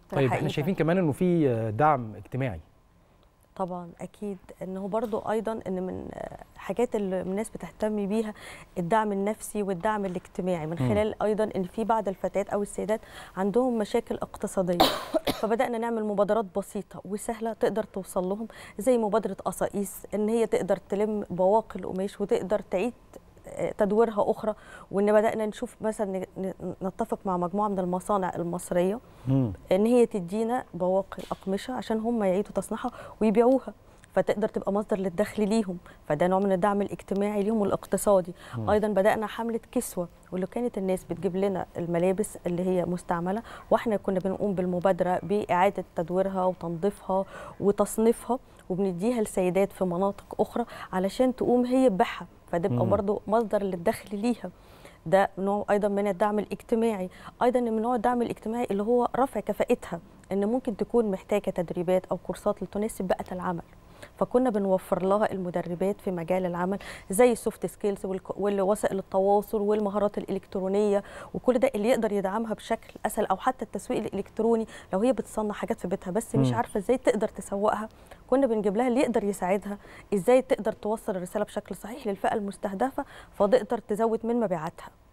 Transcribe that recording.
طيب احنا حقيقة. شايفين كمان انه في دعم اجتماعي طبعا اكيد ان هو برضو ايضا ان من حاجات اللي الناس بتهتم بيها الدعم النفسي والدعم الاجتماعي من مم. خلال ايضا ان في بعض الفتيات او السيدات عندهم مشاكل اقتصاديه فبدانا نعمل مبادرات بسيطه وسهله تقدر توصل لهم زي مبادره قصاقيس ان هي تقدر تلم بواقي القماش وتقدر تعيد آه، تدويرها اخرى وان بدانا نشوف مثلا ن- ن- نتفق مع مجموعه من المصانع المصريه مم. ان هي تدينا بواقي الاقمشه عشان هم يعيدوا تصنيعها ويبيعوها فتقدر تبقى مصدر للدخل ليهم فده نوع من الدعم الاجتماعي ليهم والاقتصادي مم. ايضا بدانا حمله كسوه واللي كانت الناس بتجيب لنا الملابس اللي هي مستعمله واحنا كنا بنقوم بالمبادره باعاده تدويرها وتنظيفها وتصنيفها وبنديها لسيدات في مناطق اخرى علشان تقوم هي ببيعها فتبقى مم. برضو مصدر للدخل ليها ده نوع ايضا من الدعم الاجتماعي ايضا من نوع الدعم الاجتماعي اللي هو رفع كفاءتها ان ممكن تكون محتاجه تدريبات او كورسات لتناسب بيئه العمل فكنا بنوفر لها المدربات في مجال العمل زي السوفت سكيلز والوسائل التواصل والمهارات الالكترونيه وكل ده اللي يقدر يدعمها بشكل اسهل او حتى التسويق الالكتروني لو هي بتصنع حاجات في بيتها بس مش مم. عارفه ازاي تقدر تسوقها كنا بنجيب لها اللي يقدر يساعدها ازاي تقدر توصل الرساله بشكل صحيح للفئه المستهدفه فتقدر تزود من مبيعاتها